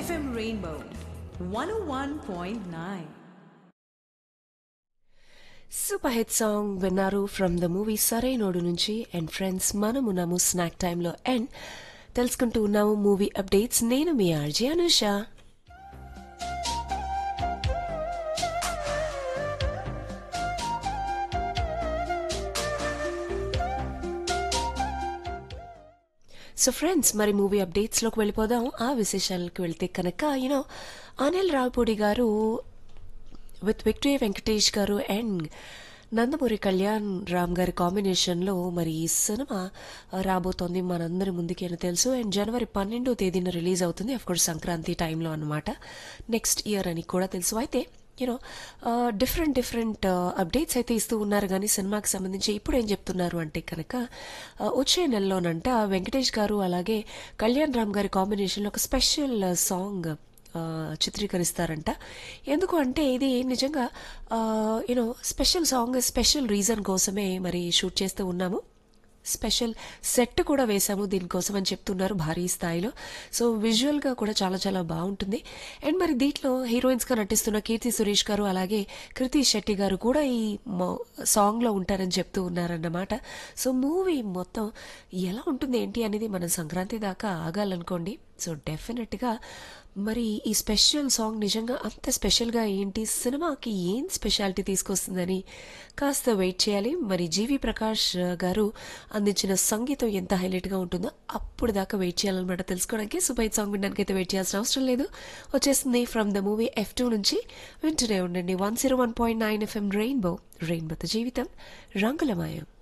FM Rainbow 101.9. Super hit song విన్నారు from the movie Sarrainodu నుంచి and friends మనమున్నాము snack టైంలో అండ్ తెలుసుకుంటూ ఉన్నాము మూవీ అప్డేట్స్ నేను మీ ఆర్జే అనుష సో ఫ్రెండ్స్ మరి మూవీ అప్డేట్స్లోకి వెళ్ళిపోదాం ఆ విశేషాలకు వెళ్తే కనుక యూనో అనిల్ రావుపూడి గారు విత్ విక్టరీ వెంకటేష్ గారు అండ్ నందమూరి కళ్యాణ్ రామ్ గారి కాంబినేషన్లో మరి ఈ సినిమా రాబోతోంది మనందరి ముందుకి అని తెలుసు అండ్ జనవరి పన్నెండో తేదీన రిలీజ్ అవుతుంది కోర్స్ సంక్రాంతి టైంలో అనమాట నెక్స్ట్ ఇయర్ అని కూడా తెలుసు అయితే యూనో డిఫరెంట్ డిఫరెంట్ అప్డేట్స్ అయితే ఇస్తూ ఉన్నారు కానీ సినిమాకి సంబంధించి ఇప్పుడు ఏం చెప్తున్నారు అంటే కనుక వచ్చే నెలలోనంట వెంకటేష్ గారు అలాగే కళ్యాణ్ రామ్ గారి కాంబినేషన్లో ఒక స్పెషల్ సాంగ్ ఆ, చిత్రీకరిస్తారంట ఎందుకు అంటే ఇది నిజంగా you know special song special reason కోసమే మరి షూట్ చేస్తూ ఉన్నాము స్పెషల్ సెట్ కూడా వేశాము దీనికోసం అని చెప్తున్నారు భారీ స్థాయిలో సో విజువల్గా కూడా చాలా చాలా బాగుంటుంది అండ్ మరి దీంట్లో హీరోయిన్స్గా నటిస్తున్న కీర్తి సురేష్ గారు అలాగే కృతి శెట్టి గారు కూడా ఈ మొ- సాంగ్లో ఉంటారని చెప్తూ ఉన్నారన్నమాట సో మూవీ మొత్తం ఎలా ఉంటుంది ఏంటి అనేది మనం సంక్రాంతి దాకా ఆగాలనుకోండి సో డెఫినెట్గా మరి ఈ స్పెషల్ సాంగ్ నిజంగా అంత స్పెషల్గా ఏంటి సినిమాకి ఏం స్పెషాలిటీ తీసుకొస్తుందని కాస్త వెయిట్ చేయాలి మరి జీవి ప్రకాష్ గారు అందించిన సంగీతం ఎంత హైలైట్గా ఉంటుందో అప్పుడు దాకా వెయిట్ చేయాలన్నమాట తెలుసుకోవడానికి సుబైట్ సాంగ్ వినడానికి అయితే వెయిట్ చేయాల్సిన అవసరం లేదు వచ్చేస్తుంది from the movie F two నుంచి వింటూనే ఉండండి one zero one point nine FM rainbow రెయిన్బోతో జీవితం రంగులమయం